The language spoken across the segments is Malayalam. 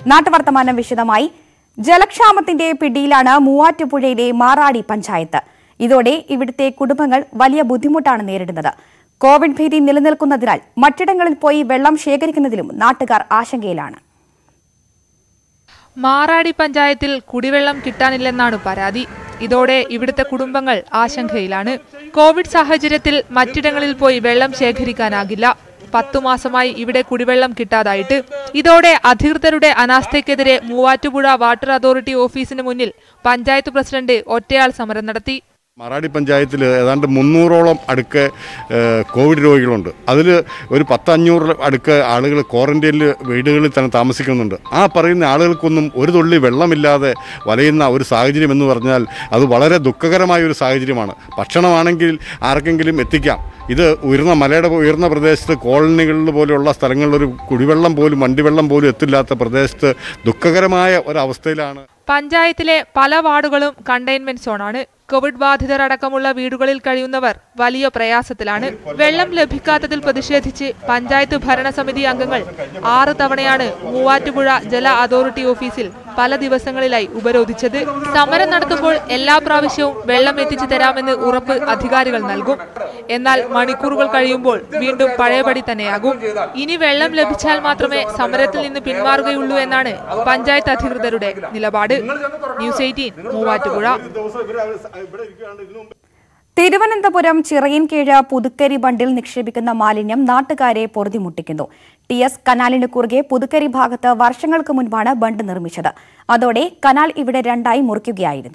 നാട്ടുവർത്തമാനം വിശദമായി ജലക്ഷാമത്തിന്റെ പിടിയിലാണ് മൂവാറ്റുപുഴയിലെ മാറാടി പഞ്ചായത്ത് ഇതോടെ ഇവിടുത്തെ കുടുംബങ്ങൾ വലിയ ബുദ്ധിമുട്ടാണ് നേരിടുന്നത് കോവിഡ് ഭീതി നിലനിൽക്കുന്നതിനാൽ മറ്റിടങ്ങളിൽ പോയി വെള്ളം ശേഖരിക്കുന്നതിലും നാട്ടുകാർ ആശങ്കയിലാണ് മാറാടി പഞ്ചായത്തിൽ കുടിവെള്ളം കിട്ടാനില്ലെന്നാണ് പരാതി ഇതോടെ ഇവിടുത്തെ കുടുംബങ്ങൾ ആശങ്കയിലാണ് കോവിഡ് സാഹചര്യത്തിൽ മറ്റിടങ്ങളിൽ പോയി വെള്ളം ശേഖരിക്കാനാകില്ല പത്തു മാസമായി ഇവിടെ കുടിവെള്ളം കിട്ടാതായിട്ട് ഇതോടെ അധികൃതരുടെ അനാസ്ഥയ്ക്കെതിരെ മൂവാറ്റുപുഴ വാട്ടർ അതോറിറ്റി ഓഫീസിന് മുന്നിൽ പഞ്ചായത്ത് പ്രസിഡന്റ് ഒറ്റയാൾ സമരം നടത്തി മാറാടി പഞ്ചായത്തിൽ ഏതാണ്ട് മുന്നൂറോളം അടുക്ക് ഏഹ്, കോവിഡ് രോഗികളുണ്ട് അതിൽ ഒരു പത്തഞ്ഞൂറ് അടുക്ക് ആളുകൾ ക്വാറന്റൈനിൽ വീടുകളിൽ തന്നെ താമസിക്കുന്നുണ്ട് ആ പറയുന്ന ആളുകൾക്കൊന്നും ഒരു തുള്ളി വെള്ളമില്ലാതെ വലയുന്ന ഒരു സാഹചര്യം എന്ന് പറഞ്ഞാൽ അത് വളരെ ദുഃഖകരമായ ഒരു സാഹചര്യമാണ് ഭക്ഷണമാണെങ്കിൽ ആർക്കെങ്കിലും എത്തിക്കാം ഇത് ഉയർന്ന മലയുടെ ഉയർന്ന പ്രദേശത്ത് കോളനികളിൽ പോലെയുള്ള സ്ഥലങ്ങളിൽ ഒരു കുടിവെള്ളം പോലും വണ്ടിവെള്ളം പോലും എത്തില്ലാത്ത പ്രദേശത്ത് ദുഃഖകരമായ ഒരവസ്ഥയിലാണ് പഞ്ചായത്തിലെ പല വാർഡുകളും കണ്ടെയ്ൻമെന്റ് സോണാണ് കോവിഡ് ബാധിതരടക്കമുള്ള വീടുകളിൽ കഴിയുന്നവർ വലിയ പ്രയാസത്തിലാണ് വെള്ളം ലഭിക്കാത്തതിൽ പ്രതിഷേധിച്ച് പഞ്ചായത്ത് ഭരണസമിതി അംഗങ്ങൾ ആറ് തവണയാണ് മൂവാറ്റുപുഴ ജല അതോറിറ്റി ഓഫീസിൽ പല ദിവസങ്ങളിലായി ഉപരോധിച്ചത് സമരം നടത്തുമ്പോൾ എല്ലാ പ്രാവശ്യവും വെള്ളം എത്തിച്ചു തരാമെന്ന് ഉറപ്പ് അധികാരികൾ നൽകും എന്നാൽ മണിക്കൂറുകൾ കഴിയുമ്പോൾ വീണ്ടും പഴയപടി തന്നെയാകും ഇനി വെള്ളം ലഭിച്ചാൽ മാത്രമേ സമരത്തിൽ നിന്ന് പിന്മാറുകയുള്ളൂ എന്നാണ് പഞ്ചായത്ത് അധികൃതരുടെ നിലപാട് ന്യൂസ് എയ്റ്റീൻ മൂവാറ്റുപുഴ തിരുവനന്തപുരം ചിറയിൻകീഴ് പുതുക്കരി ബണ്ടിൽ നിക്ഷേപിക്കുന്ന മാലിന്യം നാട്ടുകാരെ പൊറുതിമുട്ടിക്കുന്നു ടി എസ് കനാലിന് കുറുകെ പുതുക്കരി ഭാഗത്ത് വർഷങ്ങൾക്ക് മുൻപാണ് ബണ്ട് നിർമ്മിച്ചത് അതോടെ കനാൽ ഇവിടെ രണ്ടായി മുറിക്കുകയായിരുന്നു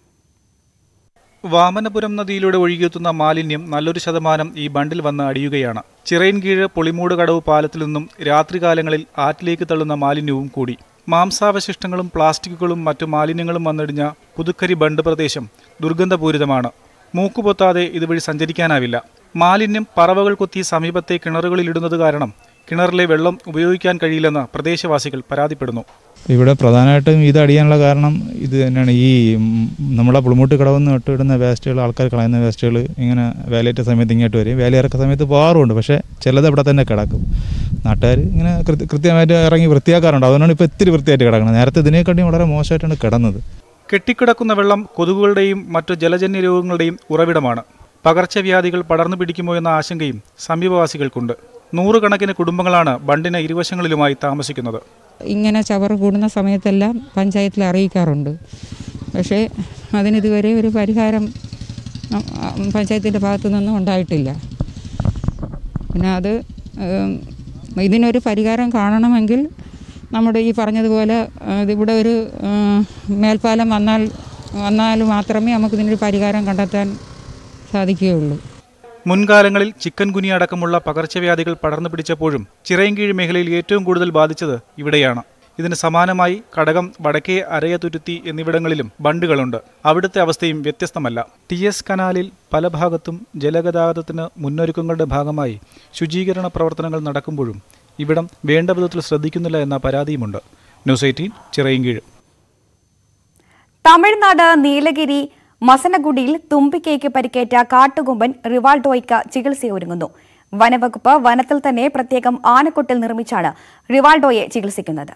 വാമനപുരം നദിയിലൂടെ ഒഴുകിയെത്തുന്ന മാലിന്യം നല്ലൊരു ശതമാനം ഈ ബണ്ടിൽ വന്ന് അടിയുകയാണ് ചിറയൻകീഴ് പൊളിമൂട് കടവ് പാലത്തിൽ നിന്നും രാത്രികാലങ്ങളിൽ ആറ്റിലേക്ക് തള്ളുന്ന മാലിന്യവും കൂടി മാംസാവശിഷ്ടങ്ങളും പ്ലാസ്റ്റിക്കുകളും മറ്റു മാലിന്യങ്ങളും വന്നടിഞ്ഞ പുതുക്കരി ബണ്ട് പ്രദേശം ദുർഗന്ധപൂരിതമാണ് മൂക്കുപൊത്താതെ ഇതുവഴി സഞ്ചരിക്കാനാവില്ല മാലിന്യം പറവകൾ കൊത്തി സമീപത്തെ കിണറുകളിലിടുന്നത് കാരണം കിണറിലെ വെള്ളം ഉപയോഗിക്കാൻ കഴിയില്ലെന്ന് പ്രദേശവാസികൾ പരാതിപ്പെടുന്നു ഇവിടെ പ്രധാനമായിട്ടും ഇത് അടിയാനുള്ള കാരണം ഇത് തന്നെയാണ് ഈ ഉം, നമ്മളെ പുളിമുട്ട് കടവെന്ന് ഇട്ടിടുന്ന വേസ്റ്റുകൾ ആൾക്കാർ കളയുന്ന വേസ്റ്റുകൾ ഇങ്ങനെ വേലയേറ്റ സമയത്ത് ഇങ്ങോട്ട് വരും വേലയിറക്ക സമയത്ത് പോകാറുമുണ്ട് പക്ഷേ ചിലത് ഇവിടെ തന്നെ കിടക്കും നാട്ടുകാർ ഇങ്ങനെ കൃത്യ- കൃത്യമായിട്ട് ഇറങ്ങി വൃത്തിയാക്കാറുണ്ട് അതുകൊണ്ടാണ് ഇപ്പോൾ ഇത്തിരി വൃത്തിയായിട്ട് കിടക്കുന്നത് നേരത്തെ ഇതിനെക്കാട്ടിയും വളരെ മോശമായിട്ടാണ് കിടന്നത് കെട്ടിക്കിടക്കുന്ന വെള്ളം കൊതുകുകളുടെയും മറ്റു ജലജന്യ രോഗങ്ങളുടെയും ഉറവിടമാണ് പകർച്ചവ്യാധികൾ പടർന്നു പിടിക്കുമോ എന്ന ആശങ്കയും സമീപവാസികൾക്കുണ്ട് നൂറുകണക്കിന് കുടുംബങ്ങളാണ് ബണ്ടിന് ഇരുവശങ്ങളിലുമായി താമസിക്കുന്നത് ഇങ്ങനെ ചവറ് കൂടുന്ന സമയത്തെല്ലാം പഞ്ചായത്തിൽ അറിയിക്കാറുണ്ട് പക്ഷേ അതിനിതുവരെ ഒരു പരിഹാരം പഞ്ചായത്തിൻ്റെ ഭാഗത്തു നിന്നും ഉണ്ടായിട്ടില്ല പിന്നെ അത് ഉം, ഇതിനൊരു പരിഹാരം കാണണമെങ്കിൽ നമ്മുടെ ഈ പറഞ്ഞതുപോലെ ആ, ഇതിവിടെ ഒരു ഉം, മേൽപ്പാലം വന്നാൽ വന്നാൽ മാത്രമേ നമുക്കിതിനൊരു പരിഹാരം കണ്ടെത്താൻ സാധിക്കുകയുള്ളൂ മുൻകാലങ്ങളിൽ ചിക്കൻ ഗുനിയ അടക്കമുള്ള പകർച്ചവ്യാധികൾ പടർന്നു പിടിച്ചപ്പോഴും ചിറയൻകീഴ് മേഖലയിൽ ഏറ്റവും കൂടുതൽ ബാധിച്ചത് ഇവിടെയാണ് ഇതിന് സമാനമായി കടകം വടക്കേ അരയതുരുത്തി എന്നിവിടങ്ങളിലും ബണ്ടുകളുണ്ട് അവിടുത്തെ അവസ്ഥയും വ്യത്യസ്തമല്ല ടി എസ് കനാലിൽ പല ഭാഗത്തും ജലഗതാഗതത്തിന് മുന്നൊരുക്കങ്ങളുടെ ഭാഗമായി ശുചീകരണ പ്രവർത്തനങ്ങൾ നടക്കുമ്പോഴും ഇവിടം വേണ്ട വിധത്തിൽ ശ്രദ്ധിക്കുന്നില്ല എന്ന പരാതിയുമുണ്ട് ന്യൂസ് എയ്റ്റീൻ ചിറയൻകീഴ് തമിഴ്നാട് നീലഗിരി മസനഗുഡിയിൽ തുമ്പിക്കൈക്ക് പരിക്കേറ്റ കാട്ടുകൊമ്പൻ റിവാൾഡോയ്ക്ക് ചികിത്സയൊരുങ്ങുന്നു വനവകുപ്പ് വനത്തിൽ തന്നെ പ്രത്യേകം ആനക്കൊട്ടിൽ നിർമ്മിച്ചാണ് റിവാൾഡോയെ ചികിത്സിക്കുന്നത്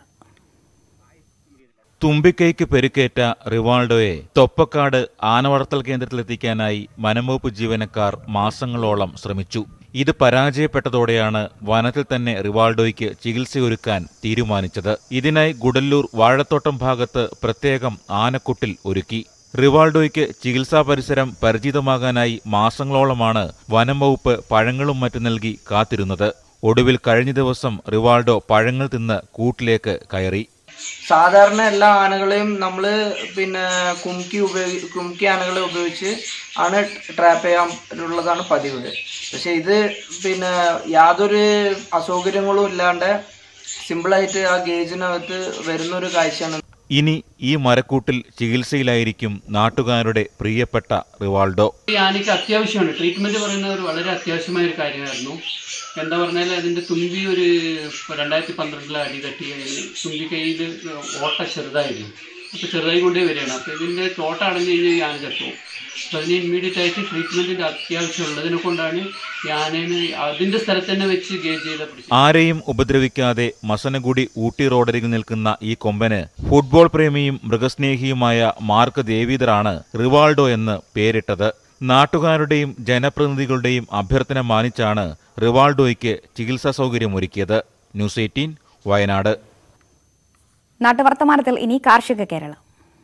തുമ്പിക്കൈക്ക് പെരുക്കേറ്റ റിവാൾഡോയെ തൊപ്പക്കാട് ആനവളർത്തൽ കേന്ദ്രത്തിലെത്തിക്കാനായി വനംവകുപ്പ് ജീവനക്കാർ മാസങ്ങളോളം ശ്രമിച്ചു ഇത് പരാജയപ്പെട്ടതോടെയാണ് വനത്തിൽ തന്നെ റിവാൾഡോയ്ക്ക് ചികിത്സയൊരുക്കാൻ തീരുമാനിച്ചത് ഇതിനായി ഗുഡല്ലൂർ വാഴത്തോട്ടം ഭാഗത്ത് പ്രത്യേകം ആനക്കുട്ടിൽ ഒരുക്കി റിവാൾഡോയ്ക്ക് ചികിത്സാ പരിസരം പരിചിതമാകാനായി മാസങ്ങളോളമാണ് വനം വകുപ്പ് പഴങ്ങളും മറ്റും നൽകി കാത്തിരുന്നത് ഒടുവിൽ കഴിഞ്ഞ ദിവസം റിവാൾഡോ പഴങ്ങൾ തിന്ന് കൂട്ടിലേക്ക് കയറി സാധാരണ എല്ലാ ആനകളെയും നമ്മൾ പിന്നെ കുംക്കി ഉപയോഗി കുംക്കി ആനകളെ ഉപയോഗിച്ച് ആണ് ട്രാപ്പ് ചെയ്യാനുള്ളതാണ് പതിവ് പക്ഷെ ഇത് പിന്നെ യാതൊരു അസൗകര്യങ്ങളും ഇല്ലാണ്ട് സിമ്പിളായിട്ട് ആ ഗേജിനകത്ത് വരുന്നൊരു കാഴ്ചയാണ് ഇനി ഈ മരക്കൂട്ടിൽ ചികിത്സയിലായിരിക്കും നാട്ടുകാരുടെ പ്രിയപ്പെട്ട റിവാൾഡോ ഈ ആനയ്ക്ക് അത്യാവശ്യമാണ് ട്രീറ്റ്മെന്റ് പറയുന്നത് ഒരു വളരെ അത്യാവശ്യമായ ഒരു കാര്യമായിരുന്നു എന്താ പറഞ്ഞാൽ അതിന്റെ തുമ്പി ഒരു ഇപ്പൊ രണ്ടായിരത്തി പന്ത്രണ്ടിലെ അടി തട്ടി അതിന് തുമ്പി കയ്യിൽ ഓട്ട ചെറുതായിരുന്നു അപ്പോൾ ചെറുതായി കൊണ്ടേ വരികയാണ് അപ്പോൾ ഇതിൻ്റെ ചോട്ട അടഞ്ഞു കഴിഞ്ഞാൽ ഞാൻ ചത്തുപോകും അപ്പോൾ അതിന് ഇമ്മീഡിയറ്റ് ആയിട്ട് ട്രീറ്റ്മെൻറ്റിൻ്റെ അത്യാവശ്യം ഉള്ളതിനെ കൊണ്ടാണ് ഞാനതിന് അതിൻ്റെ സ്ഥലത്ത് തന്നെ വെച്ച് ഗേജ് ചെയ്ത പിടിച്ചത് ആരെയും ഉപദ്രവിക്കാതെ മസനഗുഡി ഊട്ടി റോഡരികിൽ നിൽക്കുന്ന ഈ കൊമ്പന് ഫുട്ബോൾ പ്രേമിയും മൃഗസ്നേഹിയുമായ മാർക്ക് ദേവീദറാണ് റിവാൾഡോ എന്ന് പേരിട്ടത് നാട്ടുകാരുടെയും ജനപ്രതിനിധികളുടെയും അഭ്യർത്ഥന മാനിച്ചാണ് റിവാൾഡോയ്ക്ക് ചികിത്സാ സൗകര്യമൊരുക്കിയത് ന്യൂസ് എയ്റ്റീൻ വയനാട് നാട്ടുവർത്തമാനത്തിൽ ഇനി കാർഷിക കേരളം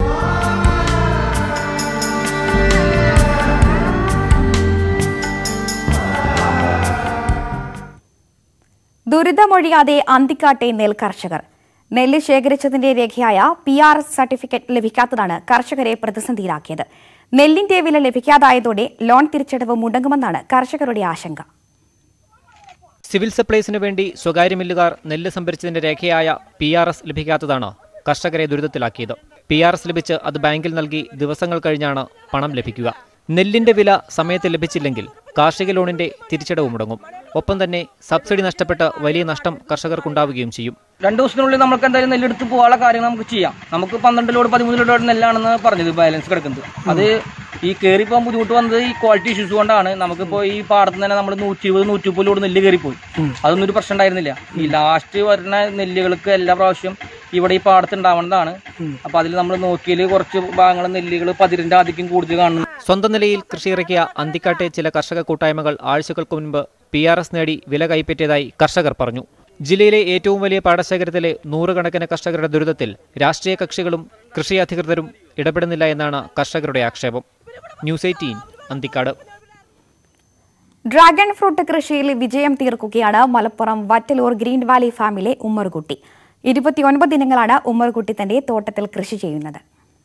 ദുരിതമൊഴിയാതെ അന്തിക്കാട്ടെ നെൽ കർഷകർ നെല്ല് ശേഖരിച്ചതിന്റെ രേഖയായ പി ആർ എസ് സർട്ടിഫിക്കറ്റ് ലഭിക്കാത്തതാണ് കർഷകരെ പ്രതിസന്ധിയിലാക്കിയത് നെല്ലിന്റെ വില ലഭിക്കാതായതോടെ ലോൺ തിരിച്ചടവ് മുടങ്ങുമെന്നാണ് കർഷകരുടെ ആശങ്ക സിവിൽ സപ്ലൈസിനു വേണ്ടി സ്വകാര്യ മില്ലുകാർ നെല്ല് സംഭരിച്ചതിന്റെ രേഖയായ പി ആർ എസ് ലഭിക്കാത്തതാണ് കർഷകരെ ദുരിതത്തിലാക്കിയത് പി ആർ എസ് ലഭിച്ച് അത് ബാങ്കിൽ നൽകി ദിവസങ്ങൾ കഴിഞ്ഞാണ് പണം ലഭിക്കുക നെല്ലിന്റെ വില സമയത്ത് ലഭിച്ചില്ലെങ്കിൽ കാർഷിക ലോണിന്റെ തിരിച്ചടവ് മുടങ്ങും ഒപ്പം തന്നെ സബ്സിഡി നഷ്ടപ്പെട്ട് വലിയ നഷ്ടം കർഷകർക്കുണ്ടാവുകയും ചെയ്യും രണ്ട് ദിവസത്തിനുള്ളിൽ നമുക്ക് എന്തായാലും നെല്ലെടുത്ത് പോകാനുള്ള കാര്യങ്ങൾ നമുക്ക് ചെയ്യാം നമുക്ക് പന്ത്രണ്ട് ലോഡ് പതിമൂന്ന് ലോഡ് നെല്ലാണെന്ന് പറഞ്ഞത് ബാലൻസ് കിടക്കുന്നത് അത് ഈ കയറി പോകാൻ ബുദ്ധിമുട്ട് വന്നത് ഈ ക്വാളിറ്റി ഇഷ്യൂസ് കൊണ്ടാണ് നമുക്കിപ്പോൾ ഈ പാടത്ത് തന്നെ നമ്മൾ നൂറ്റി ഇരുപത് നൂറ്റി മുപ്പത് ലോഡ് നെല്ല് കയറിപ്പോയി അതൊന്നും ഒരു പ്രശ്നം ഉണ്ടായിരുന്നില്ല ഈ ലാസ്റ്റ് വരുന്ന നെല്ലുകൾക്ക് എല്ലാ പ്രാവശ്യം ഇവിടെ ഈ പാടത്ത് ഉണ്ടാവുന്നതാണ് അപ്പൊ അതിൽ നമ്മൾ നോക്കിയാൽ കുറച്ച് ഭാഗങ്ങൾ നെല്ലുകൾ പതിരിന്റെ ആധിക്യം കൂടുതൽ കാണുന്നു സ്വന്തം നിലയിൽ കൃഷി ഇറക്കിയ അന്തിക്കാട്ടെ ചില കർഷക കൂട്ടായ്മകൾ ആഴ്ചകൾക്ക് മുൻപ് പി ആർ എസ് നേടി വില കൈപ്പറ്റിയതായി കർഷകർ പറഞ്ഞു ജില്ലയിലെ ഏറ്റവും വലിയ പാടശേഖരത്തിലെ നൂറുകണക്കിന് കർഷകരുടെ ദുരിതത്തിൽ രാഷ്ട്രീയ കക്ഷികളും കൃഷി അധികൃതരും ഇടപെടുന്നില്ല എന്നാണ് കർഷകരുടെ ആക്ഷേപം News Eighteen Anthikad dragon fruit കൃഷിയിൽ വിജയം തീർക്കുകയാണ് മലപ്പുറം വറ്റലൂർ ഗ്രീൻ വാലി ഫാമിലെ ഉമ്മർകുട്ടി ഇരുപത്തിയൊൻപത് ഇനങ്ങളാണ് ഉമ്മർകുട്ടി തന്റെ തോട്ടത്തിൽ കൃഷി ചെയ്യുന്നത്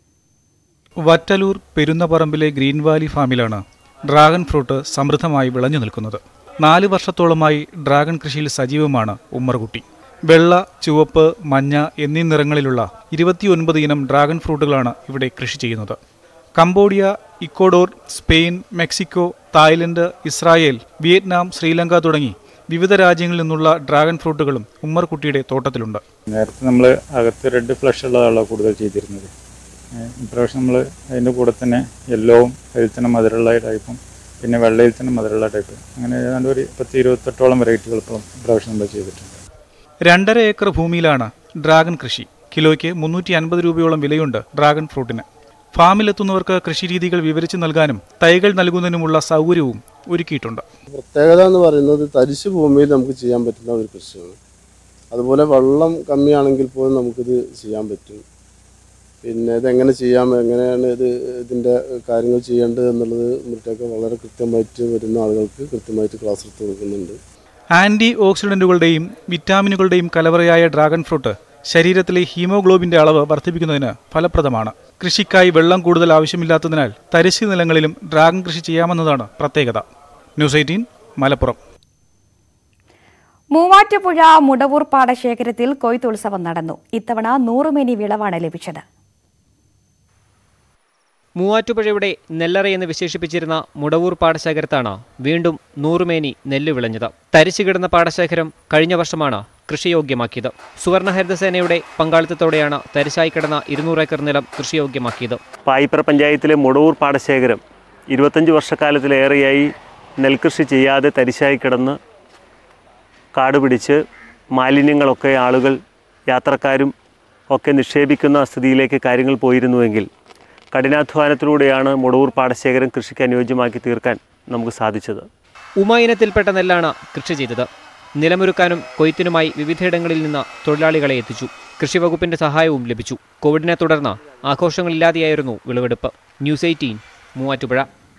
വറ്റലൂർ പെരുന്നപറമ്പിലെ ഗ്രീൻ വാലി ഫാമിലാണ് ഡ്രാഗൺ ഫ്രൂട്ട് സമൃദ്ധമായി വിളഞ്ഞു നിൽക്കുന്നത് നാല് വർഷത്തോളമായി ഡ്രാഗൺ കൃഷിയിൽ സജീവമാണ് ഉമ്മർകുട്ടി വെള്ള ചുവപ്പ് മഞ്ഞ എന്നീ നിറങ്ങളിലുള്ള ഇരുപത്തിയൊൻപത് ഇനം ഡ്രാഗൺ ഫ്രൂട്ടുകളാണ് ഇവിടെ കൃഷി ചെയ്യുന്നത് Cambodia Ecuador Spain Mexico Thailand Israel Vietnam Sri Lanka തുടങ്ങി വിവിധ രാജ്യങ്ങളിൽ നിന്നുള്ള ഡ്രാഗൺ ഫ്രൂട്ടുകളും ഉമ്മർകുട്ടിയുടെ തോട്ടത്തിലുണ്ട് നേരത്തെ നമ്മൾ അകത്ത് റെഡ് ഫ്ലഷ് ഉള്ളതാണ് കൂടുതൽ ചെയ്തിരുന്നത് ഏഹ് ഇപ്രാവശ്യം നമ്മൾ അതിൻ്റെ കൂടെ തന്നെ യെല്ലോവും അതിൽ തന്നെ മധുരമുള്ള ടൈപ്പും പിന്നെ വെള്ളയിൽ തന്നെ മധുരമുള്ള ടൈപ്പ് അങ്ങനെ ഏതാണ്ട് ഒരു പത്ത് ഇരുപത്തെട്ടോളം വെറൈറ്റികൾ ഇപ്പോൾ ഇപ്രാവശ്യം നമ്മൾ ചെയ്തിട്ടുണ്ട് രണ്ടര ഏക്കർ ഭൂമിയിലാണ് ഡ്രാഗൺ കൃഷി കിലോയ്ക്ക് മുന്നൂറ്റി അൻപത് രൂപയോളം വിലയുണ്ട് ഡ്രാഗൺ ഫ്രൂട്ടിന് ഫാമിലെത്തുന്നവർക്ക് കൃഷിരീതികൾ വിവരിച്ചു നൽകാനും തൈകൾ നൽകുന്നതിനുമുള്ള സൗകര്യവും ഒരുക്കിയിട്ടുണ്ട് പ്രത്യേകത എന്ന് പറയുന്നത് തരിശു ഭൂമിയിൽ നമുക്ക് ചെയ്യാൻ പറ്റുന്ന ഒരു കൃഷിയാണ് അതുപോലെ വെള്ളം കമ്മിയാണെങ്കിൽ പോലും നമുക്കിത് ചെയ്യാൻ പറ്റും പിന്നെ ഇതെങ്ങനെ ചെയ്യാം എങ്ങനെയാണ് ഇത് ഇതിൻ്റെ കാര്യങ്ങൾ ചെയ്യേണ്ടത് എന്നുള്ളത് മറ്റൊക്കെ വളരെ കൃത്യമായിട്ട് വരുന്ന ആളുകൾക്ക് കൃത്യമായിട്ട് ക്ലാസ് എടുത്ത് കൊടുക്കുന്നുണ്ട് ആന്റി ഓക്സിഡന്റുകളുടെയും വിറ്റാമിനുകളുടെയും കലവറയായ ഡ്രാഗൺ ഫ്രൂട്ട് ശരീരത്തിലെ ഹീമോഗ്ലോബിന്റെ അളവ് വർദ്ധിപ്പിക്കുന്നതിന് ഫലപ്രദമാണ് കൃഷിക്കായി വെള്ളം കൂടുതൽ ആവശ്യമില്ലാത്തതിനാൽ തരിശു നിലങ്ങളിലും ഡ്രാഗൺ കൃഷി ചെയ്യാമെന്നതാണ് പ്രത്യേകത ന്യൂസ് എയ്റ്റീൻ മലപ്പുറം മൂവാറ്റുപുഴ മുടവൂർ പാടശേഖരത്തിൽ കൊയ്ത്തുത്സവം നടന്നു ഇത്തവണ നൂറുമേനി വിളവാണ് ലഭിച്ചത് മൂവാറ്റുപുഴയുടെ നെല്ലറ എന്ന് വിശേഷിപ്പിച്ചിരുന്ന മുടവൂർ പാടശേഖരത്താണ് വീണ്ടും നൂറുമേനി നെല്ല് വിളഞ്ഞത് തരിച്ചു കിടന്ന പാടശേഖരം കഴിഞ്ഞ വർഷമാണ് കൃഷിയോഗ്യമാക്കിയത് സുവർണ ഹരിതസേനയുടെ പങ്കാളിത്തത്തോടെയാണ് തരിശായി കിടന്ന ഇരുന്നൂറ് ഏക്കർ നിലം കൃഷിയോഗ്യമാക്കിയത് പായിപ്ര പഞ്ചായത്തിലെ മുടവൂർ പാടശേഖരം ഇരുപത്തഞ്ച് വർഷക്കാലത്തിലേറെയായി നെൽകൃഷി ചെയ്യാതെ തരിശായി കിടന്ന് കാട് പിടിച്ച് മാലിന്യങ്ങളൊക്കെ ആളുകൾ യാത്രക്കാരും ഒക്കെ നിക്ഷേപിക്കുന്ന സ്ഥിതിയിലേക്ക് കാര്യങ്ങൾ പോയിരുന്നുവെങ്കിൽ കഠിനാധ്വാനത്തിലൂടെയാണ് മുടവൂർ പാടശേഖരം കൃഷിക്ക് അനുയോജ്യമാക്കി തീർക്കാൻ നമുക്ക് സാധിച്ചത് ഉമ ഇനത്തിൽപ്പെട്ട നെല്ലാണ് കൃഷി ചെയ്തത് നിലമൊരുക്കാനും കൊയ്ത്തിനുമായി വിവിധയിടങ്ങളിൽ നിന്ന് തൊഴിലാളികളെ എത്തിച്ചു കൃഷിവകുപ്പിന്റെ സഹായവും ലഭിച്ചു കോവിഡിനെ തുടർന്ന് ആഘോഷങ്ങളില്ലാതെയായിരുന്നു വിളവെടുപ്പ് News Eighteen Muvattupuzha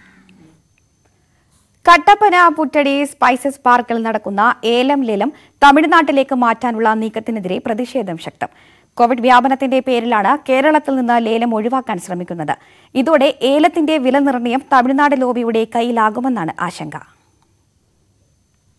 Kattappana Puttady spices പാർക്കിൽ നടക്കുന്ന ഏലം ലേലം തമിഴ്നാട്ടിലേക്ക് മാറ്റാനുള്ള നീക്കത്തിനെതിരെ പ്രതിഷേധം ശക്തം കോവിഡ് വ്യാപനത്തിന്റെ പേരിലാണ് കേരളത്തിൽ നിന്ന് ലേലം ഒഴിവാക്കാൻ ശ്രമിക്കുന്നത് ഇതോടെ ഏലത്തിന്റെ വില നിർണ്ണയം തമിഴ്നാട് ലോബിയുടെ കയ്യിലാകുമെന്നാണ് ആശങ്ക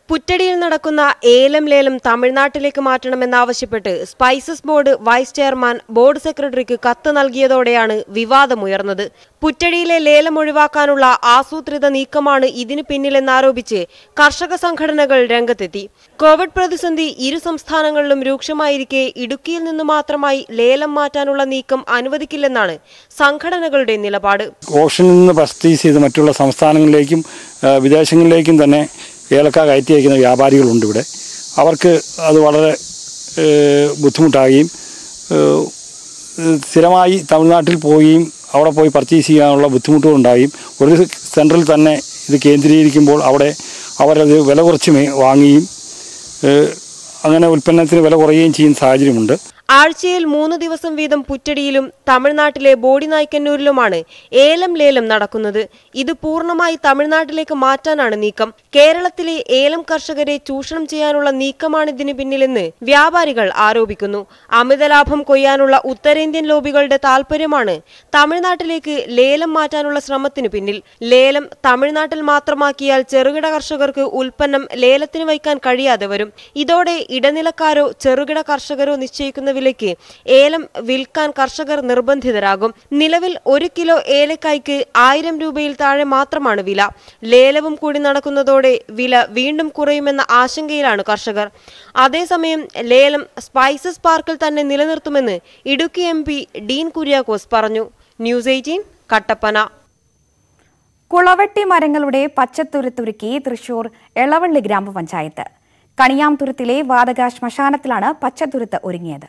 പുറ്റടിയിൽ നടക്കുന്ന ഏലം ലേലം തമിഴ്നാട്ടിലേക്ക് മാറ്റണമെന്നാവശ്യപ്പെട്ട് spices board vice chairman board സെക്രട്ടറിക്ക് കത്ത് നൽകിയതോടെയാണ് വിവാദമുയർന്നത് പുറ്റടിയിലെ ലേലം ഒഴിവാക്കാനുള്ള ആസൂത്രിത നീക്കമാണ് ഇതിന് പിന്നിലെന്നാരോപിച്ച് കർഷക സംഘടനകൾ രംഗത്തെത്തി കോവിഡ് പ്രതിസന്ധി ഇരു സംസ്ഥാനങ്ങളിലും രൂക്ഷമായിരിക്കെ ഇടുക്കിയിൽ നിന്ന് മാത്രമായി ലേലം മാറ്റാനുള്ള നീക്കം അനുവദിക്കില്ലെന്നാണ് സംഘടനകളുടെ നിലപാട് ഓപ്ഷനിൽ നിന്ന് പർച്ചേസ് ചെയ്ത് മറ്റുള്ള സംസ്ഥാനങ്ങളിലേക്കും ആ, വിദേശങ്ങളിലേക്കും തന്നെ ഏലക്ക കയറ്റി അയക്കുന്ന വ്യാപാരികളുണ്ട് ഇവിടെ അവർക്ക് അത് വളരെ ഏ, ബുദ്ധിമുട്ടാകുകയും ഏ, സ്ഥിരമായി തമിഴ്നാട്ടിൽ പോവുകയും അവിടെ പോയി പർച്ചേസ് ചെയ്യാനുള്ള ബുദ്ധിമുട്ടുകളുണ്ടാകുകയും ഒരു സെൻറ്ററിൽ തന്നെ ഇത് കേന്ദ്രീകരിക്കുമ്പോൾ അവിടെ അവരത് വില കുറച്ച് മേ- വാങ്ങുകയും ഏ, അങ്ങനെ ഉൽപ്പന്നത്തിന് വില കുറയുകയും ചെയ്യുന്ന സാഹചര്യമുണ്ട് ആഴ്ചയിൽ മൂന്ന് ദിവസം വീതം പുറ്റടിയിലും തമിഴ്നാട്ടിലെ ബോഡിനായ്ക്കന്നൂരിലുമാണ് ഏലം ലേലം നടക്കുന്നത് ഇത് പൂർണ്ണമായി തമിഴ്നാട്ടിലേക്ക് മാറ്റാനാണ് നീക്കം കേരളത്തിലെ ഏലം കർഷകരെ ചൂഷണം ചെയ്യാനുള്ള നീക്കമാണ് ഇതിന് പിന്നിലെന്ന് വ്യാപാരികൾ ആരോപിക്കുന്നു അമിതലാഭം കൊയ്യാനുള്ള ഉത്തരേന്ത്യൻ ലോബികളുടെ താൽപര്യമാണ് തമിഴ്നാട്ടിലേക്ക് ലേലം മാറ്റാനുള്ള ശ്രമത്തിനു പിന്നിൽ ലേലം തമിഴ്നാട്ടിൽ മാത്രമാക്കിയാൽ ചെറുകിട കർഷകർക്ക് ഉൽപ്പന്നം ലേലത്തിന് വയ്ക്കാൻ കഴിയാതെ വരും ഇതോടെ ഇടനിലക്കാരോ ചെറുകിട കർഷകരോ നിശ്ചയിക്കുന്ന വിലയ്ക്ക് ഏലം വിൽക്കാൻ കർഷകർ നിർബന്ധിതരാകും നിലവിൽ ഒരു കിലോ ഏലക്കായ്ക്ക് ആയിരം രൂപയിൽ താഴെ മാത്രമാണ് വില ലേലവും കൂടി നടക്കുന്നതോടെ വില വീണ്ടും കുറയുമെന്ന ആശങ്കയിലാണ് കർഷകർ അതേസമയം ലേലം സ്പൈസസ് പാർക്കിൽ തന്നെ നിലനിർത്തുമെന്ന് Idukki M P Dean Kuriakose പറഞ്ഞു ന്യൂസ് എയ്റ്റീൻ കട്ടപ്പന കുളവെട്ടി മരങ്ങളുടെ പച്ചത്തുരുത്തുരുക്കി തൃശൂർ എളവള്ളി ഗ്രാമപഞ്ചായത്ത് കണിയാംതുരുത്തിലെ വാതക ശ്മശാനത്തിലാണ് പച്ചത്തുരുത്ത് ഒരുങ്ങിയത്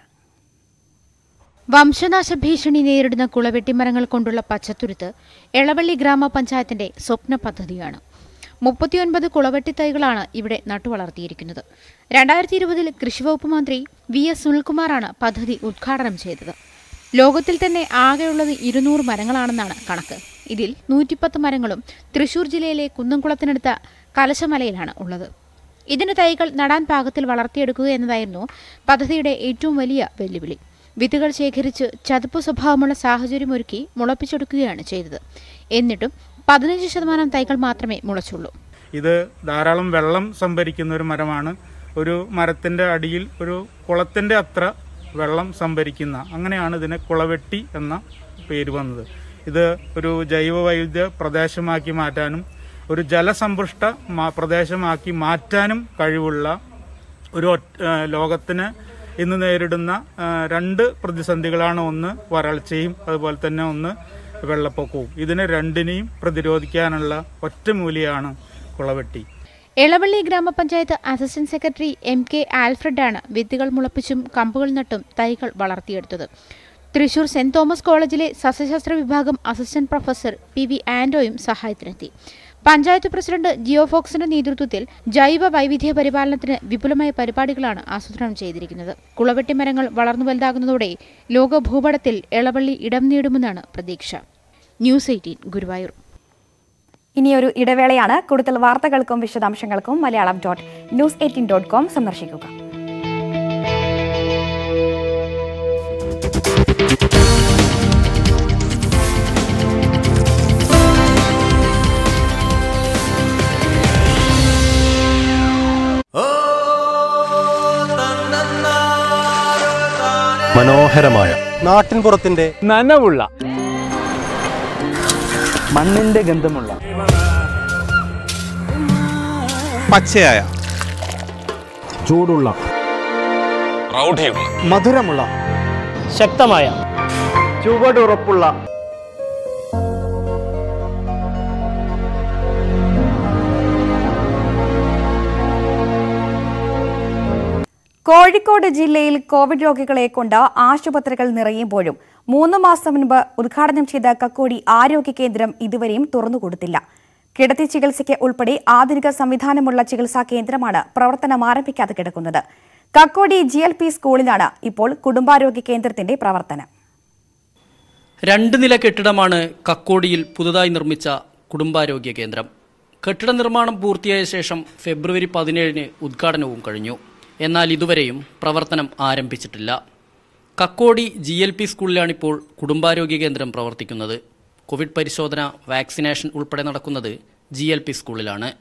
വംശനാശ ഭീഷണി നേരിടുന്ന കുളവെട്ടിമരങ്ങൾ കൊണ്ടുള്ള പച്ചത്തുരുത്ത് എളവള്ളി ഗ്രാമപഞ്ചായത്തിന്റെ സ്വപ്ന പദ്ധതിയാണ് മുപ്പത്തിയൊൻപത് കുളവെട്ടി തൈകളാണ് ഇവിടെ നട്ടുവളർത്തിയിരിക്കുന്നത് രണ്ടായിരത്തി ഇരുപതിൽ കൃഷിവകുപ്പ് മന്ത്രി വി എസ് സുനിൽകുമാറാണ് പദ്ധതി ഉദ്ഘാടനം ചെയ്തത് ലോകത്തിൽ തന്നെ ആകെയുള്ളത് ഇരുന്നൂറ് മരങ്ങളാണെന്നാണ് കണക്ക് ഇതിൽ നൂറ്റിപ്പത്ത് മരങ്ങളും തൃശൂർ ജില്ലയിലെ കുന്നംകുളത്തിനടുത്ത കലശമലയിലാണ് ഉള്ളത് ഇതിന് തൈകൾ നടാൻ പാകത്തിൽ വളർത്തിയെടുക്കുക എന്നതായിരുന്നു പദ്ധതിയുടെ ഏറ്റവും വലിയ വെല്ലുവിളി വിത്തുകൾ ശേഖരിച്ച് ചതുപ്പ് സ്വഭാവമുള്ള സാഹചര്യമൊരുക്കി മുളപ്പിച്ചെടുക്കുകയാണ് ചെയ്തത് എന്നിട്ടും പതിനഞ്ച് ശതമാനം തൈകൾ മാത്രമേ മുളച്ചുള്ളൂ ഇത് ധാരാളം വെള്ളം സംഭരിക്കുന്ന ഒരു മരമാണ് ഒരു മരത്തിൻ്റെ അടിയിൽ ഒരു കുളത്തിൻ്റെ അത്ര വെള്ളം സംഭരിക്കുന്ന അങ്ങനെയാണ് ഇതിന് കുളവെട്ടി എന്ന പേര് വന്നത് ഇത് ഒരു ജൈവ വൈവിധ്യ പ്രദേശമാക്കി മാറ്റാനും ഒരു ജലസമ്പുഷ്ട മാ- പ്രദേശമാക്കി മാറ്റാനും കഴിവുള്ള ഒരു ഒറ്റ- ആ, ലോകത്തിന് ഇന്ന് നേരിടുന്ന ആ, രണ്ട് പ്രതിസന്ധികളാണ് ഒന്ന് വരൾച്ചയും അതുപോലെ തന്നെ ഒന്ന് വെള്ളപ്പൊക്കവും ഇതിനെ രണ്ടിനെയും പ്രതിരോധിക്കാനുള്ള ഒറ്റമൂലിയാണ് കുളവെട്ടി എളവള്ളി ഗ്രാമപഞ്ചായത്ത് അസിസ്റ്റന്റ് സെക്രട്ടറി എം കെ ആൽഫ്രഡാണ് വിത്തുകൾ മുളപ്പിച്ചും കമ്പുകൾ നട്ടും തൈകൾ വളർത്തിയെടുത്തത് തൃശൂർ സെന്റ് തോമസ് കോളേജിലെ സസ്യശാസ്ത്ര വിഭാഗം അസിസ്റ്റന്റ് പ്രൊഫസർ പി വി ആൻഡോയും സഹായത്തിനെത്തി പഞ്ചായത്ത് പ്രസിഡന്റ് ജിയോ ഫോക്സിന്റെ നേതൃത്വത്തിൽ ജൈവ വൈവിധ്യ പരിപാലനത്തിന് വിപുലമായ പരിപാടികളാണ് ആസൂത്രണം ചെയ്തിരിക്കുന്നത് കുളവെട്ടി മരങ്ങൾ വളർന്നു വലുതാകുന്നതോടെ ലോക ഭൂപടത്തിൽ എളവള്ളി ഇടം നേടുമെന്നാണ് പ്രതീക്ഷ ന്യൂസ് എയ്റ്റീൻ ഗുരുവായൂർ ഇനിയൊരു ഇടവേളയാണ് കൂടുതൽ വാർത്തകൾക്കും വിശദാംശങ്ങൾക്കും Malayalam dot news eighteen dot com സന്ദർശിക്കുക മനോഹരമായ നാട്ടിൻപുറത്തിന്റെ നനവുള്ള മണ്ണിന്റെ ഗന്ധമുള്ള പച്ചയായ ചൂടുള്ള പ്രൗഢിയുള്ള മധുരമുള്ള ശക്തമായ ചുവടുറപ്പുള്ള കോഴിക്കോട് ജില്ലയിൽ കോവിഡ് രോഗികളെ കൊണ്ട് ആശുപത്രികൾ നിറയുമ്പോഴും മൂന്ന് മാസം മുൻപ് ഉദ്ഘാടനം ചെയ്ത കക്കോടി ആരോഗ്യ കേന്ദ്രം ഇതുവരെയും തുറന്നുകൊടുത്തില്ല കിടത്തി ചികിത്സയ്ക്ക് ഉൾപ്പെടെ ആധുനിക സംവിധാനമുള്ള ചികിത്സാ കേന്ദ്രമാണ് പ്രവർത്തനം ആരംഭിക്കാതെ കിടക്കുന്നത് കക്കോടി ജി എൽ പി സ്കൂളിലാണ് ഇപ്പോൾ കുടുംബാരോഗ്യ കേന്ദ്രത്തിന്റെ പ്രവർത്തനം രണ്ട് നില കെട്ടിടമാണ് കക്കോടിയിൽ പുതുതായി നിർമ്മിച്ച കുടുംബാരോഗ്യ കേന്ദ്രം കെട്ടിട നിർമ്മാണം പൂർത്തിയായ ശേഷം ഫെബ്രുവരി പതിനേഴിന് ഉദ്ഘാടനവും കഴിഞ്ഞു എന്നാൽ ഇതുവരെയും പ്രവർത്തനം ആരംഭിച്ചിട്ടില്ല കക്കോടി ജി എൽ പി സ്കൂളിലാണിപ്പോൾ കുടുംബാരോഗ്യ കേന്ദ്രം പ്രവർത്തിക്കുന്നത് കോവിഡ് പരിശോധന വാക്സിനേഷൻ ഉൾപ്പെടെ നടക്കുന്നത് ജി എൽ പി സ്കൂളിലാണ്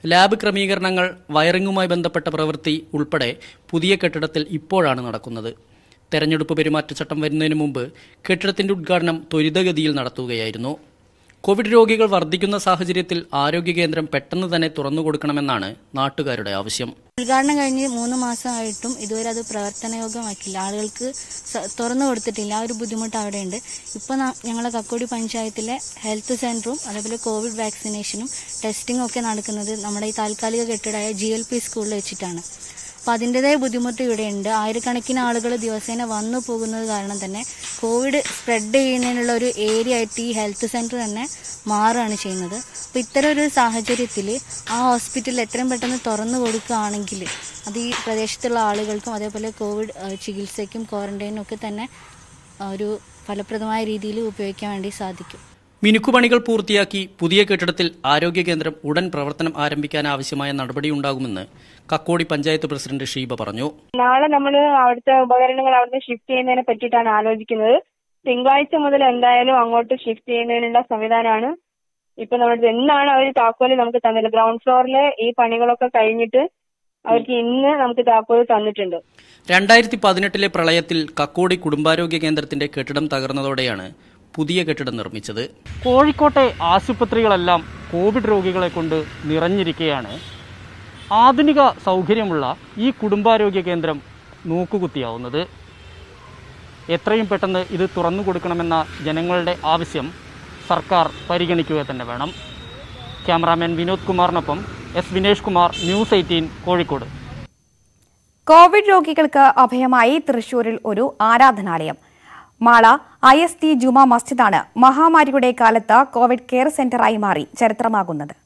ലാബ് ക്രമീകരണങ്ങൾ വയറിങ്ങുമായി ബന്ധപ്പെട്ട പ്രവൃത്തി ഉൾപ്പെടെ പുതിയ കെട്ടിടത്തിൽ ഇപ്പോഴാണ് നടക്കുന്നത് തെരഞ്ഞെടുപ്പ് പെരുമാറ്റച്ചട്ടം വരുന്നതിന് മുമ്പ് കെട്ടിടത്തിന്റെ ഉദ്ഘാടനം ത്വരിതഗതിയിൽ നടത്തുകയായിരുന്നു കോവിഡ് രോഗികൾ വർദ്ധിക്കുന്ന സാഹചര്യത്തിൽ ആരോഗ്യ കേന്ദ്രം പെട്ടെന്ന് തന്നെ തുറന്നു കൊടുക്കണമെന്നാണ് നാട്ടുകാരുടെ ആവശ്യം ഉദ്ഘാടനം കഴിഞ്ഞ് മൂന്ന് മാസമായിട്ടും ഇതുവരെ അത് പ്രവർത്തനയോഗ്യമാക്കില്ല ആളുകൾക്ക് സ- തുറന്നു കൊടുത്തിട്ടില്ല ആ ഒരു ബുദ്ധിമുട്ട് അവിടെയുണ്ട് ഇപ്പോൾ ഞങ്ങളെ കക്കോടി പഞ്ചായത്തിലെ ഹെൽത്ത് സെൻറ്ററും അതേപോലെ കോവിഡ് വാക്സിനേഷനും ടെസ്റ്റിംഗും ഒക്കെ നടക്കുന്നത് നമ്മുടെ ഈ താൽക്കാലിക കെട്ടിടമായ ജി എൽ പി സ്കൂളിൽ വെച്ചിട്ടാണ് അപ്പോൾ അതിൻ്റെതായ ബുദ്ധിമുട്ട് ഇവിടെയുണ്ട് ആയിരക്കണക്കിന് ആളുകൾ ദിവസേന വന്നു പോകുന്നത് കാരണം തന്നെ കോവിഡ് സ്പ്രെഡ് ചെയ്യുന്നതിനുള്ള ഒരു ഏരിയ ആയിട്ട് ഈ ഹെൽത്ത് സെൻറ്റർ തന്നെ മാറുകയാണ് ചെയ്യുന്നത് അപ്പോൾ ഇത്തരം ഒരു സാഹചര്യത്തിൽ ആ ഹോസ്പിറ്റൽ എത്രയും പെട്ടെന്ന് തുറന്നു കൊടുക്കുകയാണെങ്കിൽ അത് ഈ പ്രദേശത്തുള്ള ആളുകൾക്കും അതേപോലെ കോവിഡ് ആ, ചികിത്സയ്ക്കും ക്വാറന്റൈനും ഒക്കെ തന്നെ ആ, ഒരു ഫലപ്രദമായ രീതിയിൽ ഉപയോഗിക്കാൻ വേണ്ടി സാധിക്കും മിനുക്കുപണികൾ പൂർത്തിയാക്കി പുതിയ കെട്ടിടത്തിൽ ആരോഗ്യ കേന്ദ്രം ഉടൻ പ്രവർത്തനം ആരംഭിക്കാൻ ആവശ്യമായ നടപടിയുണ്ടാകുമെന്ന് കക്കോടി പഞ്ചായത്ത് പ്രസിഡന്റ് ഷീബ പറഞ്ഞു നാളെ നമ്മൾ അവിടുത്തെ ഉപകരണങ്ങൾ അവിടുന്ന് ഷിഫ്റ്റ് ചെയ്യുന്നതിനെ പറ്റിയിട്ടാണ് ആലോചിക്കുന്നത് തിങ്കളാഴ്ച മുതൽ എന്തായാലും അങ്ങോട്ട് ഷിഫ്റ്റ് ചെയ്യുന്നതിനുള്ള സംവിധാനമാണ് ഇപ്പൊ നമ്മുടെ എന്നാണ് അവർ താക്കോല് നമുക്ക് തന്നത് ഗ്രൗണ്ട് ഫ്ലോറിലെ ഈ പണികളൊക്കെ കഴിഞ്ഞിട്ട് അവർക്ക് ഇന്ന് നമുക്ക് താക്കോല് തന്നിട്ടുണ്ട് രണ്ടായിരത്തി പതിനെട്ടിലെ പ്രളയത്തിൽ കക്കോടി കുടുംബാരോഗ്യ കേന്ദ്രത്തിന്റെ കെട്ടിടം തകർന്നതോടെയാണ് പുതിയ കെട്ടിടം നിർമ്മിച്ചത് കോഴിക്കോട്ടെ ആശുപത്രികളെല്ലാം കോവിഡ് രോഗികളെ കൊണ്ട് നിറഞ്ഞിരിക്കുകയാണ് ആധുനിക സൗകര്യമുള്ള ഈ കുടുംബാരോഗ്യ കേന്ദ്രം നോക്കുകുത്തിയാവുന്നത് എത്രയും പെട്ടെന്ന് ഇത് തുറന്നു കൊടുക്കണമെന്ന ജനങ്ങളുടെ ആവശ്യം സർക്കാർ പരിഗണിക്കുക തന്നെ വേണം ക്യാമറാമാൻ വിനോദ് കുമാറിനൊപ്പം S Vinesh Kumar News Eighteen Kozhikode Covid രോഗികൾക്ക് അഭയമായി തൃശൂരിൽ ഒരു ആരാധനാലയം Mala I S T Juma മസ്ജിദാണ് മഹാമാരിയുടെ കാലത്ത് കോവിഡ് കെയർ സെന്ററായി മാറി ചരിത്രമാകുന്നത്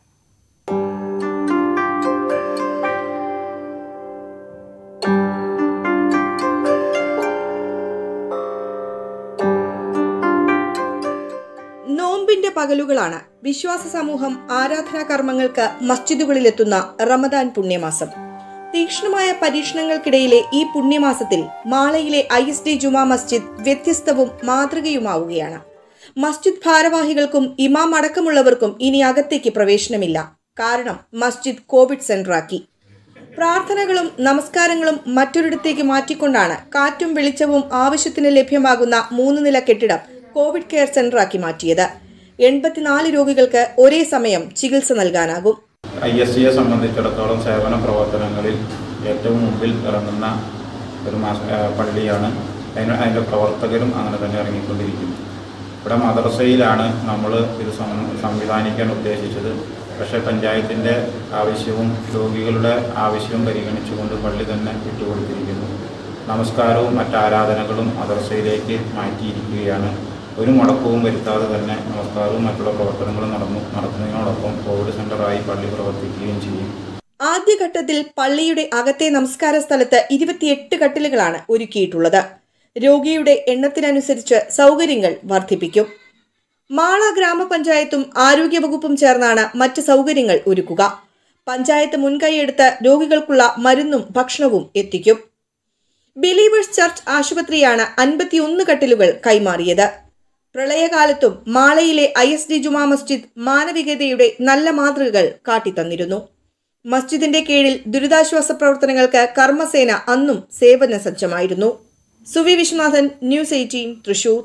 നോമ്പിന്റെ പകലുകളാണ് വിശ്വാസ സമൂഹം ആരാധനാ കർമ്മങ്ങൾക്ക് മസ്ജിദുകളിലെത്തുന്ന റമദാൻ പുണ്യമാസം തീക്ഷ്ണമായ പരീക്ഷണങ്ങൾക്കിടയിലെ ഈ പുണ്യമാസത്തിൽ മാളയിലെ I S D Juma Masjid വ്യത്യസ്തവും മാതൃകയുമാവുകയാണ് മസ്ജിദ് ഭാരവാഹികൾക്കും ഇമാം അടക്കമുള്ളവർക്കും ഇനി അകത്തേക്ക് പ്രവേശനമില്ല കാരണം മസ്ജിദ് കോവിഡ് സെന്ററാക്കി പ്രാർത്ഥനകളും നമസ്കാരങ്ങളും മറ്റൊരിടത്തേക്ക് മാറ്റിക്കൊണ്ടാണ് കാറ്റും വെളിച്ചവും ആവശ്യത്തിന് ലഭ്യമാകുന്ന മൂന്ന് നില കെട്ടിടം കോവിഡ് കെയർ സെന്ററാക്കി മാറ്റിയത് എൺപത്തിനാല് രോഗികൾക്ക് ഒരേ സമയം ചികിത്സ നൽകാനാകും ഐ എസ് സിയെ സംബന്ധിച്ചിടത്തോളം സേവന പ്രവർത്തനങ്ങളിൽ ഏറ്റവും മുമ്പിൽ ഇറങ്ങുന്ന ഒരു മാസ ആ, പള്ളിയാണ് അതിന് അതിൻ്റെ പ്രവർത്തകരും അങ്ങനെ തന്നെ ഇറങ്ങിക്കൊണ്ടിരിക്കുന്നു ഇവിടെ മദ്രസയിലാണ് നമ്മൾ ഇത് സം- സംവിധാനിക്കാൻ ഉദ്ദേശിച്ചത് പക്ഷേ പഞ്ചായത്തിൻ്റെ ആവശ്യവും രോഗികളുടെ ആവശ്യവും പരിഗണിച്ചുകൊണ്ട് പള്ളി തന്നെ വിട്ടുകൊടുത്തിരിക്കുന്നു നമസ്കാരവും മറ്റ് ആരാധനകളും മദ്രസയിലേക്ക് മാറ്റിയിരിക്കുകയാണ് ഒരു മുടക്കവും വരുത്താതെ തന്നെ നമസ്കാരവും മറ്റുള്ള പ്രവർത്തനങ്ങളും നടന്നു നടത്തുന്നതിനോടൊപ്പം കോവിഡ് സെൻ്ററായി പള്ളി പ്രവർത്തിക്കുകയും ചെയ്യും ആദ്യഘട്ടത്തിൽ പള്ളിയുടെ അകത്തെ നമസ്കാര സ്ഥലത്ത് ഇരുപത്തിയെട്ട് കട്ടിലുകളാണ് ഒരുക്കിയിട്ടുള്ളത് രോഗിയുടെ എണ്ണത്തിനനുസരിച്ച് സൗകര്യങ്ങൾ വർദ്ധിപ്പിക്കും മാള ഗ്രാമപഞ്ചായത്തും ആരോഗ്യവകുപ്പും ചേർന്നാണ് മറ്റ് സൗകര്യങ്ങൾ ഒരുക്കുക പഞ്ചായത്ത് മുൻകൈയെടുത്ത് രോഗികൾക്കുള്ള മരുന്നും ഭക്ഷണവും എത്തിക്കും ബിലീവേഴ്സ് ചർച്ച് ആശുപത്രിയാണ് അൻപത്തിയൊന്ന് കട്ടിലുകൾ കൈമാറിയത് പ്രളയകാലത്തും മാളയിലെ I S D Juma Masjid മാനവികതയുടെ നല്ല മാതൃകകൾ കാട്ടിത്തന്നിരുന്നു മസ്ജിദിന്റെ കീഴിൽ ദുരിതാശ്വാസ പ്രവർത്തനങ്ങൾക്ക് കർമ്മസേന അന്നും സേവന സജ്ജമായിരുന്നു Suvi Viswanathan News Eighteen Thrissur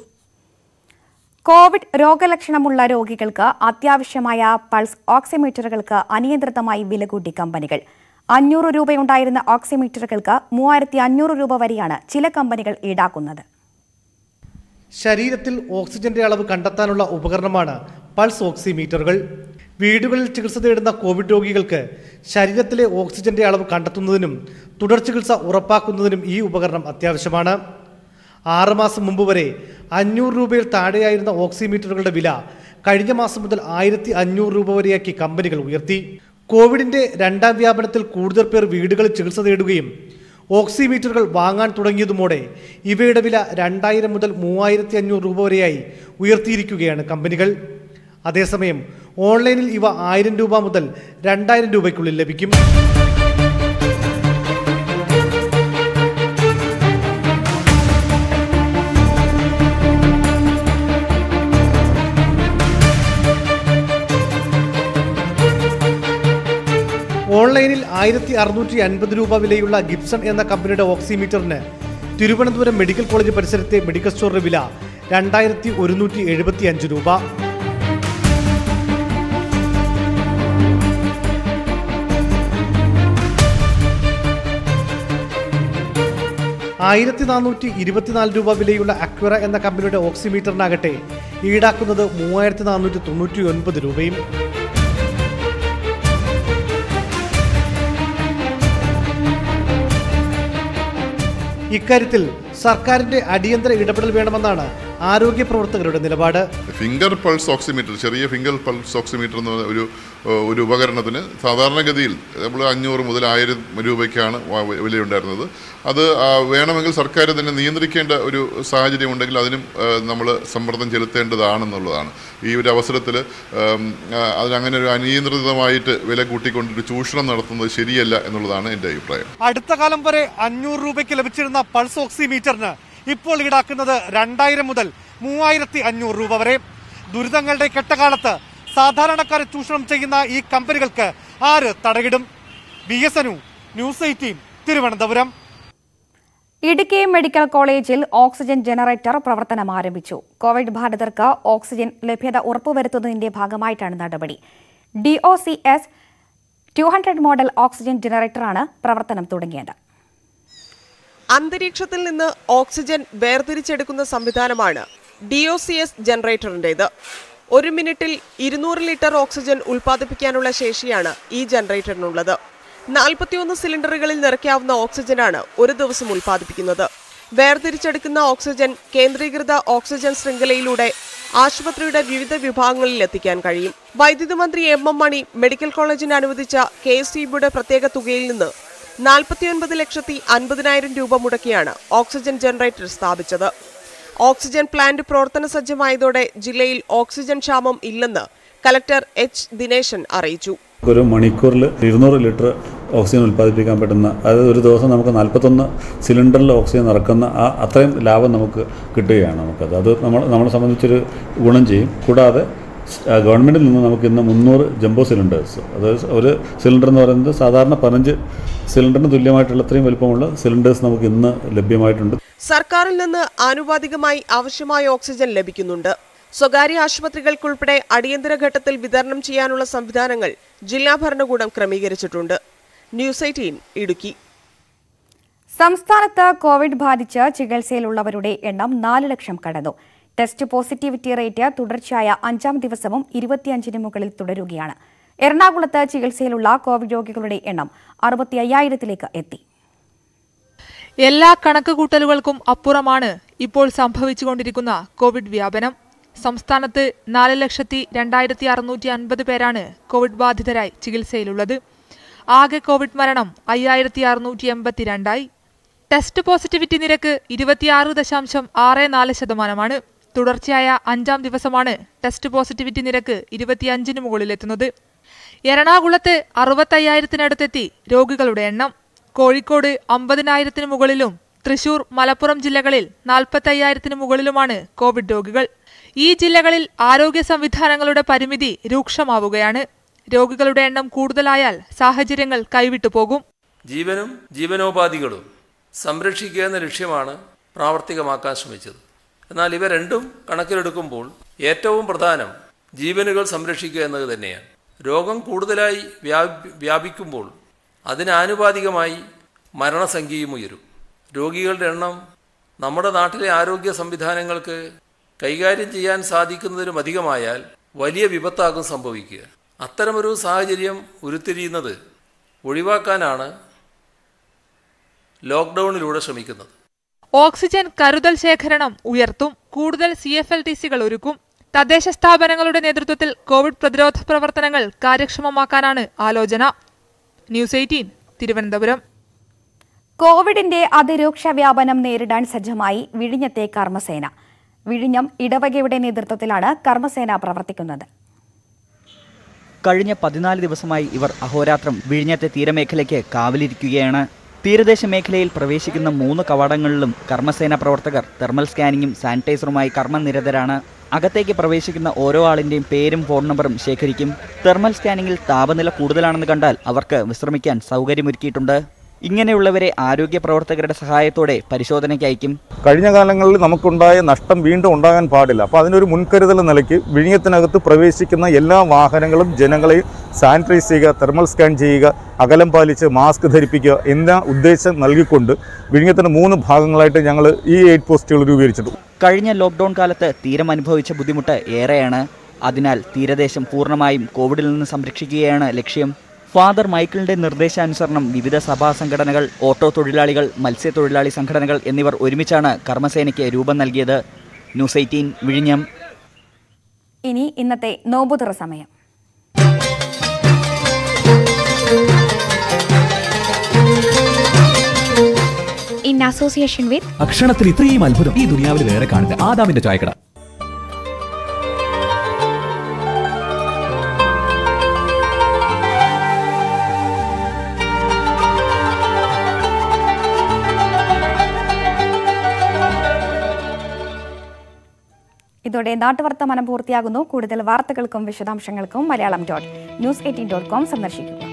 Covid രോഗലക്ഷണമുള്ള രോഗികൾക്ക് അത്യാവശ്യമായ പൾസ് ഓക്സിമീറ്ററുകൾക്ക് അനിയന്ത്രിതമായി വില കൂട്ടി കമ്പനികൾ അഞ്ഞൂറ് രൂപയുണ്ടായിരുന്ന ഓക്സിമീറ്ററുകൾക്ക് മൂവായിരത്തി അഞ്ഞൂറ് രൂപ വരെയാണ് ചില കമ്പനികൾ ഈടാക്കുന്നത് ശരീരത്തിൽ ഓക്സിജന്റെ അളവ് കണ്ടെത്താനുള്ള ഉപകരണമാണ് പൾസ് ഓക്സിമീറ്ററുകൾ വീടുകളിൽ ചികിത്സ തേടുന്ന കോവിഡ് രോഗികൾക്ക് ശരീരത്തിലെ ഓക്സിജന്റെ അളവ് കണ്ടെത്തുന്നതിനും തുടർ ചികിത്സ ഉറപ്പാക്കുന്നതിനും ഈ ഉപകരണം അത്യാവശ്യമാണ് ആറുമാസം മുമ്പ് വരെ അഞ്ഞൂറ് രൂപയിൽ താഴെയായിരുന്ന ഓക്സിമീറ്ററുകളുടെ വില കഴിഞ്ഞ മാസം മുതൽ ആയിരത്തി അഞ്ഞൂറ് രൂപ വരെയാക്കി കമ്പനികൾ ഉയർത്തി കോവിഡിന്റെ രണ്ടാം വ്യാപനത്തിൽ കൂടുതൽ പേർ വീടുകളിൽ ചികിത്സ തേടുകയും ഓക്സിമീറ്ററുകൾ വാങ്ങാൻ തുടങ്ങിയതുമോടെ ഇവയുടെ വില രണ്ടായിരം മുതൽ മൂവായിരത്തി അഞ്ഞൂറ് രൂപ വരെയായി ഉയർത്തിയിരിക്കുകയാണ് കമ്പനികൾ അതേസമയം ഓൺലൈനിൽ ഇവ ആയിരം രൂപ മുതൽ രണ്ടായിരം രൂപയ്ക്കുള്ളിൽ ലഭിക്കും ആയിരത്തി അറുന്നൂറ്റി അൻപത് രൂപ വിലയുള്ള ഗിബ്സൺ എന്ന കമ്പനിയുടെ ഓക്സിമീറ്ററിന് തിരുവനന്തപുരം മെഡിക്കൽ കോളേജ് പരിസരത്തെ മെഡിക്കൽ സ്റ്റോറിന്റെ വില രണ്ടായിരത്തി ഒരുന്നൂറ്റി എഴുപത്തി അഞ്ച് രൂപ ആയിരത്തി നാനൂറ്റി ഇരുപത്തിനാല് രൂപ വിലയുള്ള അക്വറ എന്ന കമ്പനിയുടെ ഓക്സിമീറ്ററിനാകട്ടെ ഈടാക്കുന്നത് മൂവായിരത്തി നാനൂറ്റി തൊണ്ണൂറ്റി ഒൻപത് രൂപയും ഇക്കാര്യത്തിൽ സർക്കാരിന്റെ അടിയന്തര ഇടപെടൽ വേണമെന്നാണ് ആരോഗ്യ പ്രവർത്തകരുടെ നിലപാട് ഫിംഗർ പൾസ് ഓക്സിമീറ്റർ ചെറിയ ഫിംഗർ പൾസ് ഓക്സിമീറ്റർ എന്ന ഒരു ഒരു ഉപകരണത്തിന് സാധാരണഗതിയിൽ നമ്മൾ അഞ്ഞൂറ് മുതൽ ആയിരം രൂപയ്ക്കാണ് വ- വിലയുണ്ടായിരുന്നത് അത് ആ, വേണമെങ്കിൽ സർക്കാർ തന്നെ നിയന്ത്രിക്കേണ്ട ഒരു സാഹചര്യം ഉണ്ടെങ്കിൽ അതിനും നമ്മൾ സമ്മർദ്ദം ചെലുത്തേണ്ടതാണെന്നുള്ളതാണ് ഈ ഒരു അവസരത്തിൽ അതിനങ്ങനെ ഒരു അനിയന്ത്രിതമായിട്ട് വില കൂട്ടിക്കൊണ്ടൊരു ചൂഷണം നടത്തുന്നത് ശരിയല്ല എന്നുള്ളതാണ് എൻ്റെ അഭിപ്രായം അടുത്ത കാലം വരെ അഞ്ഞൂറ് രൂപയ്ക്ക് ലഭിച്ചിരുന്ന പൾസ് ഓക്സിമീറ്ററിന് ഇപ്പോൾ ഈടാക്കുന്നത് രണ്ടായിരം മുതൽ മൂവായിരത്തി അഞ്ഞൂറ് രൂപ വരെ ദുരിതങ്ങളുടെ കെട്ടകാലത്ത് സാധാരണക്കാരെ ചൂഷണം ചെയ്യുന്ന ഈ കമ്പനികൾക്ക് ആര് തടയിടും B S Anu news eighteen Thiruvananthapuram Idukki medical കോളേജിൽ ഓക്സിജൻ ജനറേറ്റർ പ്രവർത്തനം ആരംഭിച്ചു കോവിഡ് ബാധിതർക്ക് ഓക്സിജൻ ലഭ്യത ഉറപ്പുവരുത്തുന്നതിന്റെ ഭാഗമായിട്ടാണ് നടപടി D O C S two hundred model oxygen ജനറേറ്ററാണ് പ്രവർത്തനം തുടങ്ങിയത് അന്തരീക്ഷത്തിൽ നിന്ന് ഓക്സിജൻ വേർതിരിച്ചെടുക്കുന്ന സംവിധാനമാണ് ഡിഒസിഎസ് ജനറേറ്ററിൻ്റെത് ഒരു മിനിറ്റിൽ ഇരുന്നൂറ് ലിറ്റർ ഓക്സിജൻ ഉൽപ്പാദിപ്പിക്കാനുള്ള ശേഷിയാണ് ഈ ജനറേറ്ററിനുള്ളത് നാൽപ്പത്തിയൊന്ന് സിലിണ്ടറുകളിൽ നിറയ്ക്കാവുന്ന ഓക്സിജനാണ് ഒരു ദിവസം ഉൽപ്പാദിപ്പിക്കുന്നത് വേർതിരിച്ചെടുക്കുന്ന ഓക്സിജൻ കേന്ദ്രീകൃത ഓക്സിജൻ ശൃംഖലയിലൂടെ ആശുപത്രിയുടെ വിവിധ വിഭാഗങ്ങളിൽ എത്തിക്കാൻ കഴിയും വൈദ്യുതി മന്ത്രി എം എം മണി മെഡിക്കൽ കോളേജിന് അനുവദിച്ച കെ എസ് ഇബിയുടെ പ്രത്യേക തുകയിൽ നിന്ന് നാൽപ്പത്തിയൊൻപത് ലക്ഷത്തി അൻപതിനായിരം രൂപ മുടക്കിയാണ് ഓക്സിജൻ ജനറേറ്റർ സ്ഥാപിച്ചത് ഓക്സിജൻ പ്ലാന്റ് പ്രവർത്തന സജ്ജമായതോടെ ജില്ലയിൽ ഓക്സിജൻ ക്ഷാമം ഇല്ലെന്ന് കലക്ടർ എച്ച് ദിനേശൻ അറിയിച്ചു ഒരു മണിക്കൂറിൽ ഇരുന്നൂറ് ലിറ്റർ ഓക്സിജൻ ഉൽപ്പാദിപ്പിക്കാൻ പറ്റുന്ന അതായത് ഒരു ദിവസം നമുക്ക് നാൽപ്പത്തൊന്ന് സിലിണ്ടറിൽ ഓക്സിജൻ നിറക്കുന്ന ആ അത്രയും ലാഭം നമുക്ക് കിട്ടുകയാണ് നമുക്കത് അത് നമ്മൾ നമ്മളെ സംബന്ധിച്ചൊരു ഗുണം ചെയ്യും കൂടാതെ സ്- ആ, ഗവൺമെൻറ്റിൽ നിന്ന് നമുക്ക് ഇന്ന് മുന്നൂറ് ജംബോ സിലിണ്ടേഴ്സ് അതായത് ഒരു സിലിണ്ടർ എന്ന് പറയുന്നത് സാധാരണ പതിനഞ്ച് സിലിണ്ടറിന് തുല്യമായിട്ടുള്ള അത്രയും വലുപ്പമുള്ള സിലിണ്ടേഴ്സ് നമുക്ക് ഇന്ന് ലഭ്യമായിട്ടുണ്ട് സർക്കാരിൽ നിന്ന് ആനുപാതികമായി ആവശ്യമായ ഓക്സിജൻ ലഭിക്കുന്നുണ്ട് സ്വകാര്യ ആശുപത്രികൾക്കുൾപ്പെടെ അടിയന്തര ഘട്ടത്തിൽ വിതരണം ചെയ്യാനുള്ള സംവിധാനങ്ങൾ ജില്ലാ ഭരണകൂടം ക്രമീകരിച്ചിട്ടുണ്ട് ന്യൂസ് എയ്റ്റീൻ ഇടുക്കി സംസ്ഥാനത്ത് കോവിഡ് ബാധിച്ച് ചികിത്സയിലുള്ളവരുടെ എണ്ണം നാല് ലക്ഷം കടന്നു ടെസ്റ്റ് പോസിറ്റിവിറ്റി റേറ്റ് തുടർച്ചയായ അഞ്ചാം ദിവസവും ഇരുപത്തിയഞ്ചിന് മുകളിൽ തുടരുകയാണ് എറണാകുളത്ത് ചികിത്സയിലുള്ള കോവിഡ് രോഗികളുടെ എണ്ണം അറുപത്തി അയ്യായിരത്തിലേക്ക് എത്തി എല്ലാ കണക്കുകൂട്ടലുകൾക്കും അപ്പുറമാണ് ഇപ്പോൾ സംഭവിച്ചുകൊണ്ടിരിക്കുന്ന കോവിഡ് വ്യാപനം സംസ്ഥാനത്ത് നാല് ലക്ഷത്തി രണ്ടായിരത്തി അറുന്നൂറ്റി അൻപത് പേരാണ് കോവിഡ് ബാധിതരായി ചികിത്സയിലുള്ളത് ആകെ കോവിഡ് മരണം അയ്യായിരത്തി അറുന്നൂറ്റി എൺപത്തിരണ്ടായി ടെസ്റ്റ് പോസിറ്റിവിറ്റി നിരക്ക് ഇരുപത്തിയാറ് ദശാംശം ആറ് നാല് ശതമാനമാണ് തുടർച്ചയായ അഞ്ചാം ദിവസമാണ് ടെസ്റ്റ് പോസിറ്റിവിറ്റി നിരക്ക് ഇരുപത്തിയഞ്ചിന് മുകളിലെത്തുന്നത് എറണാകുളത്ത് അറുപത്തയ്യായിരത്തിനടുത്തെത്തി രോഗികളുടെ എണ്ണം കോഴിക്കോട് അമ്പതിനായിരത്തിന് മുകളിലും തൃശൂർ മലപ്പുറം ജില്ലകളിൽ നാൽപ്പത്തയ്യായിരത്തിന് മുകളിലുമാണ് കോവിഡ് രോഗികൾ ഈ ജില്ലകളിൽ ആരോഗ്യ സംവിധാനങ്ങളുടെ പരിമിതി രൂക്ഷമാവുകയാണ് രോഗികളുടെ എണ്ണം കൂടുതലായാൽ സാഹചര്യങ്ങൾ കൈവിട്ടു പോകും ജീവനും ജീവനോപാധികളും സംരക്ഷിക്കുക എന്ന ലക്ഷ്യമാണ് പ്രാവർത്തികമാക്കാൻ ശ്രമിച്ചത് എന്നാൽ ഇവ രണ്ടും കണക്കിലെടുക്കുമ്പോൾ ഏറ്റവും പ്രധാനം ജീവനുകൾ സംരക്ഷിക്കുക എന്നത് തന്നെയാണ് രോഗം കൂടുതലായി വ്യാപി വ്യാപിക്കുമ്പോൾ അതിനാനുപാതികമായി മരണസംഖ്യയും ഉയരും രോഗികളുടെ എണ്ണം നമ്മുടെ നാട്ടിലെ ആരോഗ്യ സംവിധാനങ്ങൾക്ക് കൈകാര്യം ചെയ്യാൻ സാധിക്കുന്നതിലും അധികമായാൽ വലിയ വിപത്താകും സംഭവിക്കുക അത്തരമൊരു സാഹചര്യം ഉരുത്തിരിയുന്നത് ഒഴിവാക്കാനാണ് ലോക്ക്ഡൌണിലൂടെ ശ്രമിക്കുന്നത് ഓക്സിജൻ കരുതൽ ശേഖരണം ഉയർത്തും കൂടുതൽ സി എഫ് എൽ ടി സികൾ ഒരുക്കും തദ്ദേശ സ്ഥാപനങ്ങളുടെ നേതൃത്വത്തിൽ കോവിഡ് പ്രതിരോധ പ്രവർത്തനങ്ങൾ കാര്യക്ഷമമാക്കാനാണ് ആലോചന ന്യൂസ് എയ്റ്റീൻ തിരുവനന്തപുരം കോവിഡിന്റെ അതിരൂക്ഷ വ്യാപനം നേരിടാൻ സജ്ജമായി വിഴിഞ്ഞത്തെ കർമ്മസേന വിഴിഞ്ഞം ഇടവകയുടെ നേതൃത്വത്തിലാണ് കർമ്മസേന പ്രവർത്തിക്കുന്നത് കഴിഞ്ഞ പതിനാല് ദിവസമായി ഇവർ അഹോരാത്രം വിഴിഞ്ഞത്തെ തീരമേഖലയ്ക്ക് കാവലിരിക്കുകയാണ് തീരദേശ മേഖലയിൽ പ്രവേശിക്കുന്ന മൂന്ന് കവാടങ്ങളിലും കർമ്മസേന പ്രവർത്തകർ തെർമൽ സ്കാനിങ്ങും സാനിറ്റൈസറുമായി കർമ്മനിരതരാണ് അകത്തേക്ക് പ്രവേശിക്കുന്ന ഓരോ ആളിന്റെയും പേരും ഫോൺ നമ്പറും ശേഖരിക്കും തെർമൽ സ്കാനിങ്ങിൽ താപനില കൂടുതലാണെന്ന് കണ്ടാൽ അവർക്ക് വിശ്രമിക്കാൻ സൗകര്യമൊരുക്കിയിട്ടുണ്ട് ഇങ്ങനെയുള്ളവരെ ആരോഗ്യ പ്രവർത്തകരുടെ സഹായത്തോടെ പരിശോധനയ്ക്ക് അയക്കും കഴിഞ്ഞ കാലങ്ങളിൽ നമുക്കുണ്ടായ നഷ്ടം വീണ്ടും ഉണ്ടാകാൻ പാടില്ല അപ്പോൾ അതിനൊരു മുൻകരുതൽ നിലയ്ക്ക് വിഴിഞ്ഞത്തിനകത്ത് പ്രവേശിക്കുന്ന എല്ലാ വാഹനങ്ങളും ജനങ്ങളെയും സാനിറ്റൈസ് ചെയ്യുക തെർമൽ സ്കാൻ ചെയ്യുക അകലം പാലിച്ച് മാസ്ക് ധരിപ്പിക്കുക എന്ന ഉദ്ദേശം നൽകിക്കൊണ്ട് വിഴിഞ്ഞത്തിന് മൂന്ന് ഭാഗങ്ങളായിട്ട് ഞങ്ങൾ ഈ എയ്റ്റ് പോസ്റ്റുകൾ രൂപീകരിച്ചിട്ടുണ്ട് കഴിഞ്ഞ ലോക്ക്ഡൌൺ കാലത്ത് തീരം അനുഭവിച്ച ബുദ്ധിമുട്ട് ഏറെയാണ് അതിനാൽ തീരദേശം പൂർണ്ണമായും കോവിഡിൽ നിന്ന് സംരക്ഷിക്കുകയാണ് ലക്ഷ്യം ഫാദർ മൈക്കിളിന്റെ നിർദ്ദേശാനുസരണം വിവിധ സഭാ സംഘടനകൾ ഓട്ടോ തൊഴിലാളികൾ മത്സ്യത്തൊഴിലാളി സംഘടനകൾ എന്നിവർ ഒരുമിച്ചാണ് കർമ്മസേനയ്ക്ക് രൂപം നൽകിയത് ന്യൂസ് എയ്റ്റീൻ വിഴിഞ്ഞം ഇനി ഇന്നത്തെ നോമ്പുതുറ സമയം ഇൻ അസോസിയേഷൻ വിത്ത് ഭക്ഷണത്തിൽ ഇത്രയും അത്ഭുതം ഈ ദുനിയാവിൽ വേറെ കാണില്ല ആദാമിന്റെ ചായക്കട ഇതോടെ നാട്ടുവർത്തമാനം പൂർത്തിയാകുന്നു കൂടുതൽ വാർത്തകൾക്കും വിശദാംശങ്ങൾക്കും Malayalam dot news eighteen dot com സന്ദർശിക്കും